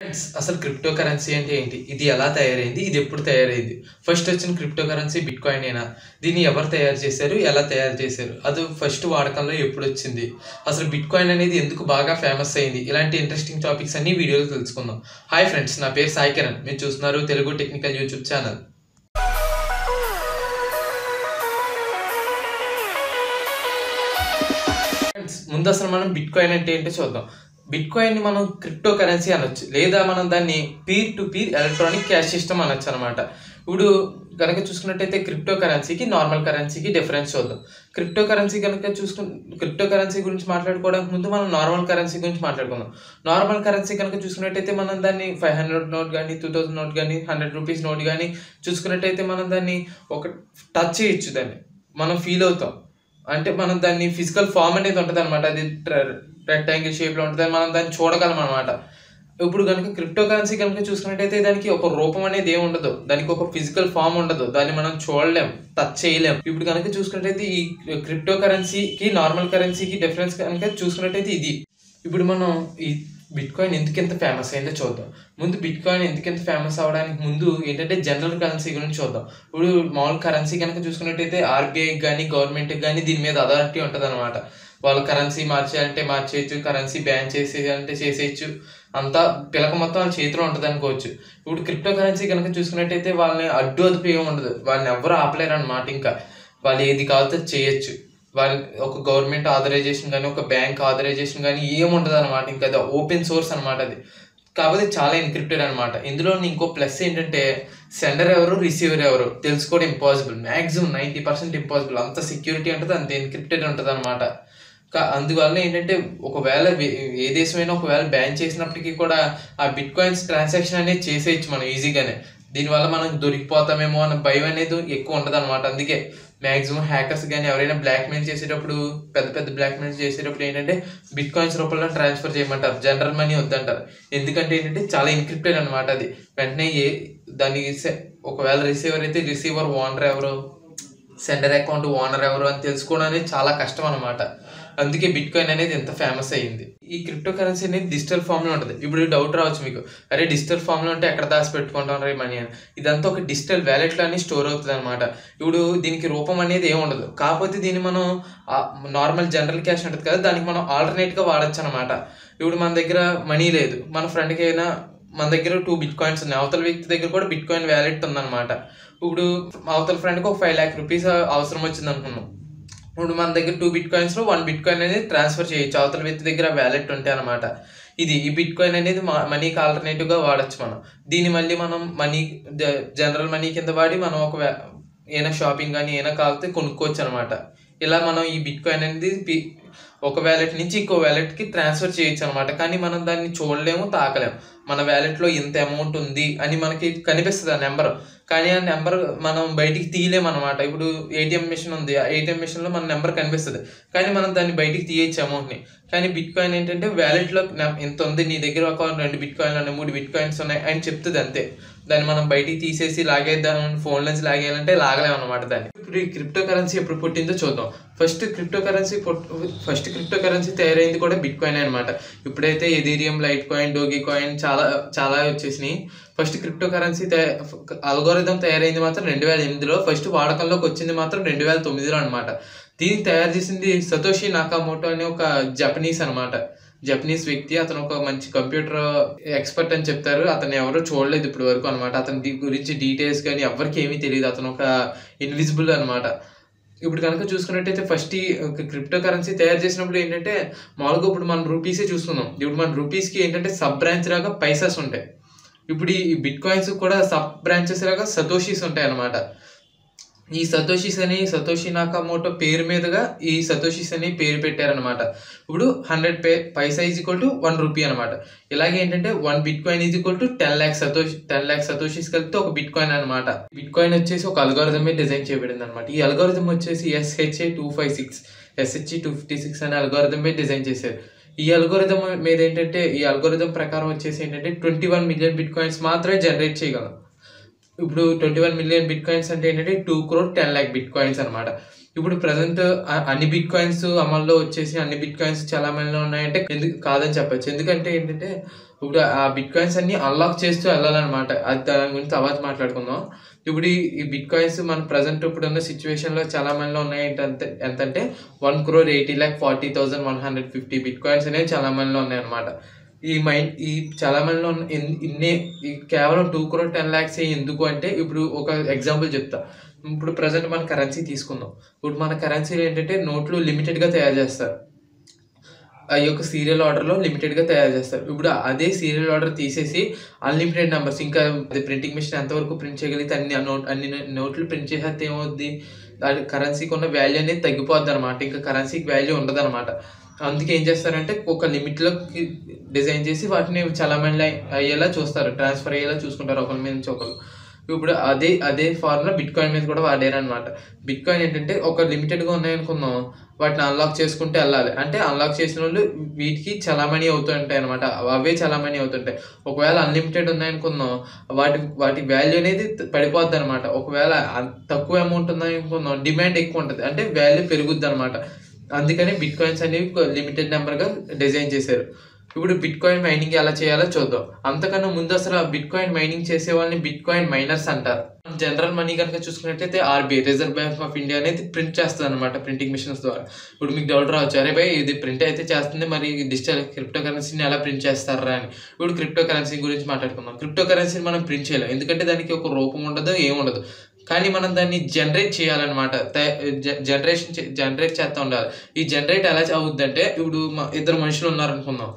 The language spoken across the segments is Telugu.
ఫ్రెండ్స్ అసలు క్రిప్టో కరెన్సీ అంటే ఏంటి ఇది ఎలా తయారైంది ఇది ఎప్పుడు తయారైంది ఫస్ట్ వచ్చిన క్రిప్టో కరెన్సీ బిట్ కాయిన్ అయినా దీన్ని ఎవరు తయారు చేశారు ఎలా తయారు చేశారు అది ఫస్ట్ వాడకంలో ఎప్పుడు వచ్చింది అసలు బిట్ కాయిన్ అనేది ఎందుకు బాగా ఫేమస్ అయింది ఇలాంటి ఇంట్రెస్టింగ్ టాపిక్స్ అన్ని వీడియోలో తెలుసుకుందాం హాయ్ ఫ్రెండ్స్ నా పేరు సాయి కిరణ్ మీరు చూస్తున్నారు Telugu technical YouTube channel friends ముందు అసలు మనం బిట్ కాయిన్ అంటే ఏంటో చూద్దాం బిట్ కాయిన్ ని మనం క్రిప్టో కరెన్సీ అనొచ్చు లేదా మనం దాన్ని peer to peer electronic cash system అనొచ్చు అనమాట ఇప్పుడు కనుక చూసుకున్నట్టయితే క్రిప్టో కరెన్సీకి నార్మల్ కరెన్సీకి డిఫరెన్స్ చూద్దాం క్రిప్టో కరెన్సీ కనుక చూసుకు క్రిప్టో కరెన్సీ గురించి మాట్లాడుకోవడానికి ముందు మనం నార్మల్ కరెన్సీ గురించి మాట్లాడుకుందాం నార్మల్ కరెన్సీ కనుక చూసుకున్నట్టయితే మనం దాన్ని ఫైవ్ హండ్రెడ్ నోట్ కానీ టూ థౌసండ్ నోట్ కానీ హండ్రెడ్ రూపీస్ నోట్ కానీ చూసుకున్నట్టయితే మనం దాన్ని ఒక టచ్ చేయొచ్చు దాన్ని మనం ఫీల్ అవుతాం అంటే మనం దాన్ని ఫిజికల్ ఫామ్ అనేది ఉంటుంది అనమాట అది రెక్టాంగిల్ షేప్లో ఉంటుంది మనం దాన్ని చూడగలం అనమాట ఇప్పుడు కనుక క్రిప్టో కరెన్సీ కనుక చూసుకున్నట్టయితే దానికి ఒక రూపం అనేది ఏమి ఉండదు దానికి ఒక ఫిజికల్ ఫామ్ ఉండదు దాన్ని మనం చూడలేం టచ్ చేయలేం ఇప్పుడు కనుక చూసుకున్నట్టయితే ఈ క్రిప్టో కరెన్సీకి నార్మల్ కరెన్సీకి డిఫరెన్స్ కనుక చూసుకున్నట్టయితే ఇది ఇప్పుడు మనం ఈ బిట్ కాయిన్ ఎందుకు ఎంత ఫేమస్ అయిందో చూద్దాం ముందు బిట్ కాయిన్ ఎందుకు ఎంత ఫేమస్ అవడానికి ముందు ఏంటంటే జనరల్ కరెన్సీ గురించి చూద్దాం ఇప్పుడు మామూలు కరెన్సీ కనుక చూసుకున్నట్టయితే ఆర్బీఐకి కానీ గవర్నమెంట్కి కానీ దీని మీద అథారిటీ ఉంటుంది అనమాట వాళ్ళు కరెన్సీ మార్చేయాలంటే మార్చేయచ్చు కరెన్సీ బ్యాన్ చేసేయాలంటే చేసేయచ్చు అంతా పిలక మొత్తం వాళ్ళ చేతిలో ఉంటుంది అనుకోవచ్చు ఇప్పుడు క్రిప్టో కరెన్సీ కనుక చూసుకున్నట్టయితే వాళ్ళని అడ్డు అదుపు ఏమి ఉండదు వాళ్ళని ఎవరు ఆపలేరు అనమాట ఇంకా వాళ్ళు ఏది కావాలో చేయొచ్చు వాళ్ళ ఒక గవర్నమెంట్ ఆథరైజేషన్ కానీ ఒక బ్యాంక్ ఆథరైజేషన్ కానీ ఏముండదు అనమాట ఇంకా అది ఓపెన్ సోర్స్ అనమాట అది కాకపోతే చాలా ఎన్క్రిప్టెడ్ అనమాట ఇందులో ఇంకో ప్లస్ ఏంటంటే సెండర్ ఎవరు రిసీవర్ ఎవరు తెలుసుకోవడం impossible maximum ninety percent impossible అంత సెక్యూరిటీ ఉంటుంది అంత ఎన్క్రిప్టెడ్ ఉంటుంది అనమాట అందువల్ల ఏంటంటే ఒకవేళ ఏ దేశమైనా ఒకవేళ బ్యాన్ చేసినప్పటికీ కూడా ఆ బిట్ కాయిన్స్ ట్రాన్సాక్షన్ అనేది చేసేయచ్చు మనం ఈజీగానే దీనివల్ల మనం దొరికిపోతామేమో అన్న భయం అనేది ఎక్కువ ఉండదు అనమాట అందుకే మ్యాక్సిమం హ్యాకర్స్ కానీ ఎవరైనా బ్లాక్ మెయిల్ చేసేటప్పుడు పెద్ద పెద్ద బ్లాక్ మెయిల్ చేసేటప్పుడు ఏంటంటే బిట్ కాయిన్స్ రూపంలో ట్రాన్స్ఫర్ చేయమంటారు జనరల్ మనీ వద్దంటారు ఎందుకంటే ఏంటంటే చాలా ఎన్క్రిప్టెడ్ అనమాట అది వెంటనే ఏ దానికి ఒకవేళ రిసీవర్ అయితే రిసీవర్ ఓనర్ ఎవరు సెండర్ అకౌంట్ ఓనర్ ఎవరు అని తెలుసుకోవడం అనేది చాలా కష్టం అనమాట అందుకే బిట్ కాయిన్ అనేది ఎంత ఫేమస్ అయ్యింది ఈ క్రిప్టో కరెన్సీ అనేది డిజిటల్ ఫామ్ లో ఉంటుంది ఇప్పుడు డౌట్ రావచ్చు మీకు అరే డిజిటల్ ఫామ్ లో ఉంటే ఎక్కడ దాచి పెట్టుకుంటాం రే మనీ అని ఇదంతా ఒక డిజిటల్ వ్యాలెట్ లోనే స్టోర్ అవుతుంది అనమాట ఇప్పుడు దీనికి రూపం అనేది ఏమి ఉండదు కాకపోతే దీన్ని మనం నార్మల్ జనరల్ క్యాష్ ఉంటుంది కదా దానికి మనం ఆల్టర్నేట్ గా వాడచ్చు అనమాట ఇప్పుడు మన దగ్గర మనీ లేదు మన ఫ్రెండ్కి అయినా మన దగ్గర టూ బిట్ కాయిన్స్ ఉన్నాయి అవతల వ్యక్తి దగ్గర కూడా బిట్ కాయిన్ వ్యాలెట్ ఉందన్నమాట ఇప్పుడు అవతల ఫ్రెండ్కి ఒక ఫైవ్ ల్యాక్ రూపీస్ అవసరం వచ్చింది అనుకున్నాం ఇప్పుడు మన దగ్గర టూ బిట్ కాయిన్స్ లో వన్ బిట్ కాయిన్ అనేది ట్రాన్స్ఫర్ చేయొచ్చు అవతల వ్యక్తి దగ్గర వ్యాలెట్ ఉంటే అనమాట ఇది ఈ బిట్ కాయిన్ అనేది మనీకి ఆల్టర్నేటివ్ గా వాడచ్చు మనం దీన్ని మళ్ళీ మనం మనీ జనరల్ మనీ కింద వాడి మనం ఒక ఏమైనా షాపింగ్ కానీ ఏమైనా కావాలితే కొనుక్కోవచ్చు అనమాట ఇలా మనం ఈ బిట్ కాయిన్ అనేది ఒక వ్యాలెట్ నుంచి ఇంకో వ్యాలెట్కి ట్రాన్స్ఫర్ చేయొచ్చు అనమాట కానీ మనం దాన్ని చూడలేము తాకలేము మన వ్యాలెట్లో ఇంత అమౌంట్ ఉంది అని మనకి కనిపిస్తుంది ఆ నెంబర్ కానీ ఆ నెంబర్ మనం బయటికి తీయలేము అనమాట ఇప్పుడు ఏటీఎం మిషన్ ఉంది ఆ ఏటీఎం మిషన్లో మన నెంబర్ కనిపిస్తుంది కానీ మనం దాన్ని బయటికి తీయచ్చు అమౌంట్ని కానీ బిట్ కాయిన్ ఏంటంటే వ్యాలెట్లో ఎంత ఉంది నీ దగ్గర ఒక రెండు బిట్ కాయిన్లు ఉన్నాయి మూడు బిట్ కాయిన్స్ ఉన్నాయి అని చెప్తుంది అంతే దాన్ని మనం బయటికి తీసేసి లాగేద్దాం ఫోన్ నుంచి లాగేయాలంటే లాగలేము అనమాట దాన్ని ఇప్పుడు ఈ క్రిప్టో కరెన్సీ ఎప్పుడు పుట్టిందో చూద్దాం first cryptocurrency first cryptocurrency తయారైంది కూడా బిట్ కాయిన్ అనమాట ఇప్పుడైతే Ethereum litecoin dogecoin చాలా చాలా వచ్చేసినాయి ఫస్ట్ క్రిప్టో కరెన్సీ అల్గోరిథం తయారైంది మాత్రం రెండు వేల ఎనిమిదిలో ఫస్ట్ వాడకంలోకి వచ్చింది మాత్రం రెండు వేల తొమ్మిదిలో అనమాట దీన్ని తయారు చేసింది సతోషి నాకామోటో అనే ఒక జపనీస్ అనమాట జపనీస్ వ్యక్తి అతను ఒక మంచి కంప్యూటర్ ఎక్స్పర్ట్ అని చెప్తారు అతను ఎవరో చూడలేదు ఇప్పటి వరకు అనమాట అతని గురించి డీటెయిల్స్ కానీ ఎవరికి ఏమీ తెలియదు అతను ఒక ఇన్విజిబుల్ అనమాట ఇప్పుడు కనుక చూసుకున్నట్టయితే ఫస్ట్ ఈ క్రిప్టో కరెన్సీ తయారు చేసినప్పుడు ఏంటంటే మామూలుగా ఇప్పుడు మనం రూపీసే చూస్తున్నాం ఇప్పుడు మన రూపీస్కి ఏంటంటే సబ్ బ్రాంచ్ లాగా పైసాస్ ఉంటాయి ఇప్పుడు ఈ బిట్ కాయిన్స్ కూడా సబ్ బ్రాంచెస్ లాగా సతోషీస్ ఉంటాయి అనమాట ఈ సతోషిస్ అని సతోషి నాకామోటో పేరు మీదుగా ఈ సతోషిస్ అని పేరు పెట్టారనమాట ఇప్పుడు హండ్రెడ్ పే paisa is equal to one rupee అనమాట ఇలాగే ఏంటంటే one bitcoin is equal to ten lakh satoshi ten lakh satoshis కలిపితే ఒక బిట్ కాయిన్ అనమాట బిట్ కాయిన్ వచ్చేసి ఒక అల్గోరిథమే డిజైన్ చేయబడింది అనమాట ఈ అల్గోరిథం వచ్చేసి SHA two five six SHA two fifty six అనే అల్గోరిథమే డిజైన్ చేశారు ఈ అల్గోరిథం మీద ఏంటంటే ఈ అల్గోరిథం ప్రకారం వచ్చేసి ఏంటంటే twenty one million bitcoins మాత్రమే జనరేట్ చేయగలం ఇప్పుడు twenty one million bitcoins అంటే ఏంటంటే two crore ten lakh bitcoins అనమాట ఇప్పుడు ప్రజెంట్ అన్ని బిట్ కాయిన్స్ అమల్లో వచ్చేసి అన్ని బిట్ కాయిన్స్ చాలా మందిలో ఉన్నాయంటే ఎందుకు కాదని చెప్పచ్చు ఎందుకంటే ఏంటంటే ఇప్పుడు ఆ బిట్ కాయిన్స్ అన్ని అన్లాక్ చేస్తూ వెళ్ళాలన్నమాట అది దాని గురించి తర్వాత మాట్లాడుకుందాం ఇప్పుడు ఈ ఈ బిట్ కాయిన్స్ మన ప్రజెంట్ ఇప్పుడు ఉన్న సిచ్యువేషన్ లో చాలా మందిలో ఉన్నాయి ఏంటంటే ఎంతంటే one crore eighty lakh forty thousand one hundred fifty bitcoins అనేవి చాలా మందిలో ఉన్నాయి అనమాట ఈ మైండ్ ఈ చాలా మందిలో ఉన్న ఇన్- ఇన్ని ఈ కేవలం టూ క్రోర్ టెన్ ల్యాక్స్ ఎందుకు అంటే ఇప్పుడు ఒక ఎగ్జాంపుల్ చెప్తా ఇప్పుడు ప్రజెంట్ మన కరెన్సీ తీసుకుందాం ఇప్పుడు మన కరెన్సీ ఏంటంటే నోట్లు లిమిటెడ్ గా తయారు చేస్తారు ఆ యొక్క సీరియల్ ఆర్డర్లో లిమిటెడ్గా తయారు చేస్తారు ఇప్పుడు అదే సీరియల్ ఆర్డర్ తీసేసి అన్లిమిటెడ్ నెంబర్స్ ఇంకా అది ప్రింటింగ్ మిషన్ ఎంతవరకు ప్రింట్ చేయగలిగితే అన్ని నోట్ అన్ని నోట్లు ప్రింట్ చేసేస్తే ఏమవుద్ది దాని కరెన్సీకి ఉన్న వాల్యూ అనేది తగ్గిపోద్ది అనమాట ఇంకా కరెన్సీకి వాల్యూ ఉండదు అనమాట అందుకే ఏం చేస్తారంటే ఒక లిమిట్లో డిజైన్ చేసి వాటిని చలామణి అయ్యేలా చూస్తారు ట్రాన్స్ఫర్ అయ్యేలా చూసుకుంటారు ఒకరి మీద నుంచి ఒకరు ఇప్పుడు అదే అదే ఫార్ములా బిట్ కాయిన్ మీద కూడా వాడారు అనమాట బిట్ కాయిన్ ఏంటంటే ఒక లిమిటెడ్ గా ఉన్నాయనుకుందాం వాటిని అన్లాక్ చేసుకుంటే వెళ్ళాలి అంటే అన్లాక్ చేసిన వాళ్ళు వీటికి చలామణి అవుతుంటాయి అనమాట అవే చలామణి అవుతుంటాయి ఒకవేళ అన్లిమిటెడ్ ఉన్నాయనుకుందాం వాటి వాటి వాల్యూ అనేది పడిపోద్ది అనమాట ఒకవేళ అన్- తక్కువ అమౌంట్ ఉందనుకుందాం డిమాండ్ ఎక్కువ ఉంటుంది అంటే వాల్యూ పెరుగుద్ది అనమాట అందుకని బిట్ కాయిన్స్ అనేవి లిమిటెడ్ నెంబర్ గా డిజైన్ చేశారు ఇప్పుడు బిట్ కాయిన్ మైనింగ్ ఎలా చేయాలో చూద్దాం అంతకన్నా ముందు అసలు ఆ బిట్ కాయిన్ మైనింగ్ చేసే వాళ్ళని బిట్ కాయిన్ మైనర్స్ అంటారు జనరల్ మనీ కనుక చూసుకున్నట్టయితే RBI reserve bank of India అనేది ప్రింట్ చేస్తుంది అనమాట ప్రింటింగ్ మిషన్స్ ద్వారా ఇప్పుడు మీకు డౌట్ రావచ్చు అరే భయ్ ఇది ప్రింట్ అయితే చేస్తుంది మరి డిజిటల్ క్రిప్టో కరెన్సీని ఎలా ప్రింట్ చేస్తారా అని ఇప్పుడు క్రిప్టో కరెన్సీ గురించి మాట్లాడుకుందాం క్రిప్టో కరెన్సీని మనం ప్రింట్ చేయలేం ఎందుకంటే దానికి ఒక రూపం ఉండదు ఏం ఉండదు కానీ మనం దాన్ని జనరేట్ చేయాలన్నమాట జనరేషన్ జనరేట్ చేస్తూ ఉండాలి ఈ జనరేట్ ఎలా అవుద్ది అంటే ఇప్పుడు మ- ఇద్దరు మనుషులు ఉన్నారనుకుందాం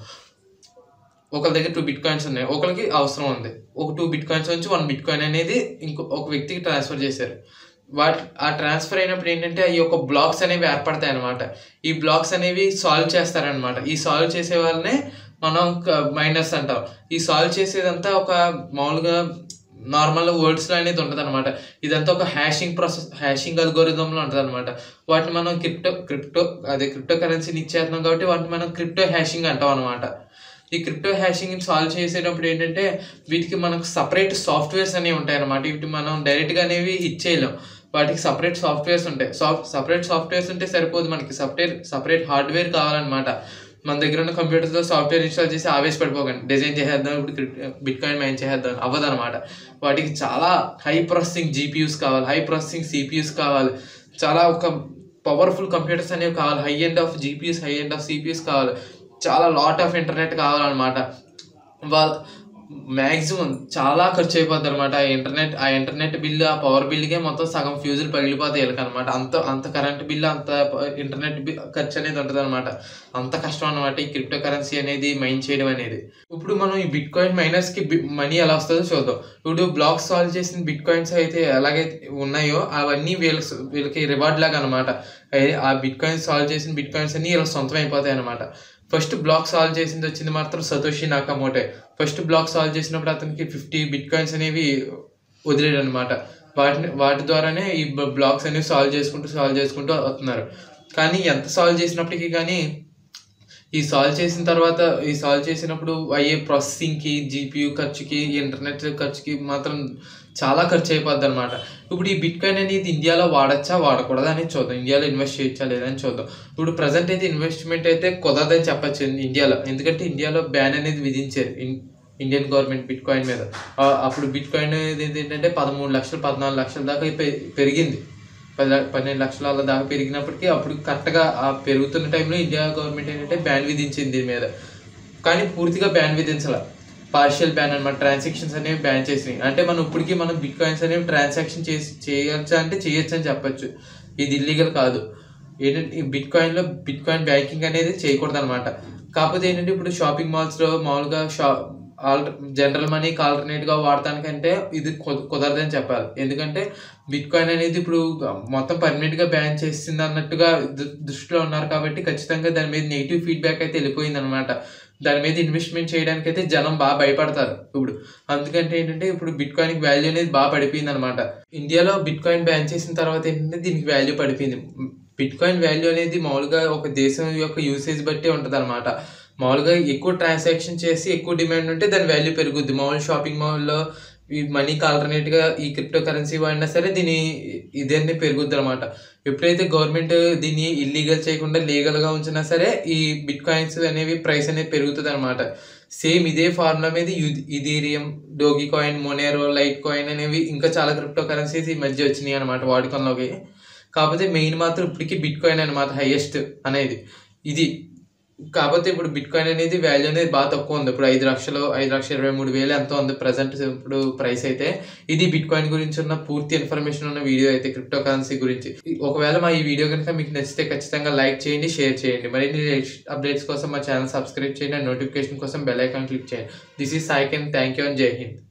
ఒకరి దగ్గర టూ బిట్ కాయిన్స్ ఉన్నాయి ఒకరికి అవసరం ఉంది ఒక టూ బిట్ కాయిన్స్ నుంచి వన్ బిట్ కాయిన్ అనేది ఇంకో ఒక వ్యక్తికి ట్రాన్స్ఫర్ చేశారు వాట్ ఆ ట్రాన్స్ఫర్ అయినప్పుడు ఏంటంటే ఈ యొక్క బ్లాక్స్ అనేవి ఏర్పడతాయి అనమాట ఈ బ్లాక్స్ అనేవి సాల్వ్ చేస్తారనమాట ఈ సాల్వ్ చేసే వాళ్ళనే మనం మైనర్స్ అంటాం ఈ సాల్వ్ చేసేదంతా ఒక మామూలుగా నార్మల్ వర్డ్స్ లో అనేది ఉంటుంది అనమాట ఇదంతా ఒక హ్యాషింగ్ ప్రాసెస్ హ్యాషింగ్ అల్గోరిథంలో ఉంటుంది అనమాట వాటిని మనం క్రిప్టో క్రిప్టో అదే క్రిప్టో కరెన్సీని ఇచ్చేస్తున్నాం కాబట్టి వాటిని మనం క్రిప్టో హ్యాషింగ్ అంటాం అనమాట ఈ క్రిప్టో హ్యాషింగ్ సాల్వ్ చేసేటప్పుడు ఏంటంటే వీటికి మనకు సపరేట్ సాఫ్ట్వేర్స్ అనేవి ఉంటాయి అనమాట వీటి మనం డైరెక్ట్గా అనేవి ఇచ్చేయలేం వాటికి సపరేట్ సాఫ్ట్వేర్స్ ఉంటాయి సాఫ్ట్ సపరేట్ సాఫ్ట్వేర్స్ ఉంటే సరిపోదు మనకి సపరేట్ సపరేట్ హార్డ్వేర్ కావాలన్నమాట మన దగ్గర ఉన్న కంప్యూటర్తో సాఫ్ట్వేర్ ఇన్స్టాల్ చేసి ఆవేశపడిపోకండి డిజైన్ చేసేద్దాం ఇప్పుడు బిట్ కాయిన్ మైన్ చేసేద్దాం అవ్వదు అనమాట వాటికి చాలా హై ప్రాసెసింగ్ జీపీయూస్ కావాలి హై ప్రాసెసింగ్ సిపియూస్ కావాలి చాలా ఒక పవర్ఫుల్ కంప్యూటర్స్ అనేవి కావాలి high end of GPUs high end of CPUs కావాలి చాలా లాట్ ఆఫ్ ఇంటర్నెట్ కావాలన్నమాట వాళ్ళ మ్యాక్సిమం చాలా ఖర్చు అయిపోద్ది అనమాట ఆ ఇంటర్నెట్ ఆ ఇంటర్నెట్ బిల్లు ఆ పవర్ బిల్లుకే మొత్తం సగం ఫ్యూజులు పగిలిపోతాయి వీళ్ళకి అనమాట అంత అంత కరెంట్ బిల్లు అంత ప- ఇంటర్నెట్ బి- ఖర్చు అనేది ఉంటుంది అనమాట అంత కష్టం అనమాట ఈ క్రిప్టో కరెన్సీ అనేది మైన్ చేయడం అనేది ఇప్పుడు మనం ఈ బిట్ కాయిన్ మైనర్స్ కి మనీ ఎలా వస్తుందో చూద్దాం ఇప్పుడు బ్లాక్ సాల్వ్ చేసిన బిట్ కాయిన్స్ అయితే ఎలాగైతే ఉన్నాయో అవన్నీ వీళ్ళకి వీళ్ళకి రివార్డ్ లాగా అనమాట ఆ బిట్ కాయిన్స్ సాల్వ్ చేసిన బిట్ కాయిన్స్ అన్ని వీళ్ళకి సొంతం అయిపోతాయి అనమాట ఫస్ట్ బ్లాక్ సాల్వ్ చేసింది వచ్చింది మాత్రం Satoshi Nakamoto first block solve చేసినప్పుడు అతనికి ఫిఫ్టీ బిట్ కాయిన్స్ అనేవి వదిలేడు అనమాట వాటిని వాటి ద్వారానే ఈ బ్లాక్స్ అనేవి సాల్వ్ చేసుకుంటూ సాల్వ్ చేసుకుంటూ వస్తున్నారు కానీ ఎంత సాల్వ్ చేసినప్పటికీ కానీ ఈ సాల్వ్ చేసిన తర్వాత ఈ సాల్వ్ చేసినప్పుడు అయ్యే ప్రాసెసింగ్కి జీపీయూ ఖర్చుకి ఇంటర్నెట్ ఖర్చుకి మాత్రం చాలా ఖర్చు అయిపోద్ది అనమాట ఇప్పుడు ఈ బిట్ కాయిన్ అనేది ఇండియాలో వాడచ్చా వాడకూడదా అనేది చూద్దాం ఇండియాలో ఇన్వెస్ట్ చేయొచ్చా లేదా అని చూద్దాం ఇప్పుడు ప్రజెంట్ అయితే ఇన్వెస్ట్మెంట్ అయితే కుదరదని చెప్పచ్చు ఇండియాలో ఎందుకంటే ఇండియాలో బ్యాన్ అనేది విధించారు ఇన్- ఇండియన్ గవర్నమెంట్ బిట్ కాయిన్ మీద ఆ, అప్పుడు బిట్ కాయిన్ అనేది ఏంటంటే పదమూడు లక్షలు పద్నాలుగు లక్షల దాకా పె- పెరిగింది పది ల- పన్నెండు లక్షల అలా దాకా పెరిగినప్పటికీ అప్పుడు కరెక్ట్గా ఆ పెరుగుతున్న టైంలో ఇండియా గవర్నమెంట్ ఏంటంటే బ్యాన్ విధించింది దీని మీద కానీ పూర్తిగా బ్యాన్ విధించాల పార్షియల్ బ్యాన్ అనమాట ట్రాన్సాక్షన్స్ అనేవి బ్యాన్ చేసినాయి అంటే మనం ఇప్పటికీ మనం బిట్ కాయిన్స్ అనేవి ట్రాన్సాక్షన్ చేసి చేయొచ్చా అంటే చేయొచ్చు అని చెప్పొచ్చు ఇది ఇల్లీగల్ కాదు ఏంటంటే ఈ బిట్ కాయిన్ లో బిట్ కాయిన్ బ్యాంకింగ్ అనేది చేయకూడదు అనమాట కాకపోతే ఏంటంటే ఇప్పుడు షాపింగ్ మాల్స్ లో మామూలుగా షా ఆల్ట జనరల్ మనీకి ఆల్టర్నేట్ గా వాడటానికంటే ఇది కు- కుదరదని చెప్పాలి ఎందుకంటే బిట్ కాయిన్ అనేది ఇప్పుడు మొత్తం పర్మనెంట్ గా బ్యాన్ చేసింది అన్నట్టుగా దు- దృష్టిలో ఉన్నారు కాబట్టి ఖచ్చితంగా దాని మీద నెగిటివ్ ఫీడ్బ్యాక్ అయితే వెళ్ళిపోయింది అనమాట దాని మీద ఇన్వెస్ట్మెంట్ చేయడానికి అయితే జనం బాగా భయపడతారు ఇప్పుడు అందుకంటే ఏంటంటే ఇప్పుడు బిట్ కాయిన్ వాల్యూ అనేది బాగా పడిపోయింది అనమాట ఇండియాలో బిట్ కాయిన్ బ్యాన్ చేసిన తర్వాత ఏంటంటే దీనికి వాల్యూ పడిపోయింది బిట్ కాయిన్ వాల్యూ అనేది మామూలుగా ఒక దేశం యొక్క యూసేజ్ బట్టి ఉంటుంది అనమాట మామూలుగా ఎక్కువ ట్రాన్సాక్షన్ చేసి ఎక్కువ డిమాండ్ ఉంటే దాని వాల్యూ పెరుగుద్ది మామూలు షాపింగ్ మాల్లో ఈ మనీకి ఆల్టర్నేట్ గా ఈ క్రిప్టో కరెన్సీ వాడినా సరే దీని ఇదన్నీ పెరుగుద్ది అనమాట ఎప్పుడైతే గవర్నమెంట్ దీన్ని ఇల్లీగల్ చేయకుండా లీగల్ గా ఉంచినా సరే ఈ బిట్ కాయిన్స్ అనేవి ప్రైస్ అనేది పెరుగుతుంది అనమాట సేమ్ ఇదే ఫార్ములా మీద Ethereum dogecoin Monero litecoin అనేవి ఇంకా చాలా క్రిప్టో కరెన్సీస్ ఈ మధ్య వచ్చినాయి అనమాట వాడుకలోకి కాకపోతే మెయిన్ మాత్రం ఇప్పటికీ బిట్ కాయిన్ అనమాట హైయెస్ట్ అనేది ఇది కాకపోతే ఇప్పుడు బిట్ కాయిన్ అనేది వాల్యూ అనేది బాగా తక్కువ ఉంది ఇప్పుడు ఐదు లక్షలు ఐదు లక్షల ఇరవై మూడు వేలు ఎంతో ఉంది ప్రజెంట్ ఇప్పుడు ప్రైస్ అయితే ఇది బిట్ కాయిన్ గురించి ఉన్న పూర్తి ఇన్ఫర్మేషన్ ఉన్న వీడియో అయితే క్రిప్టో కరెన్సీ గురించి ఒకవేళ మా ఈ వీడియో కనుక మీకు నచ్చితే ఖచ్చితంగా లైక్ చేయండి షేర్ చేయండి మరిన్ని అప్డేట్స్ కోసం మా ఛానల్ సబ్స్క్రైబ్ చేయండి అండ్ నోటిఫికేషన్ కోసం బెల్ ఐకాన్ క్లిక్ చేయండి this is Saikiran thank you and Jai Hind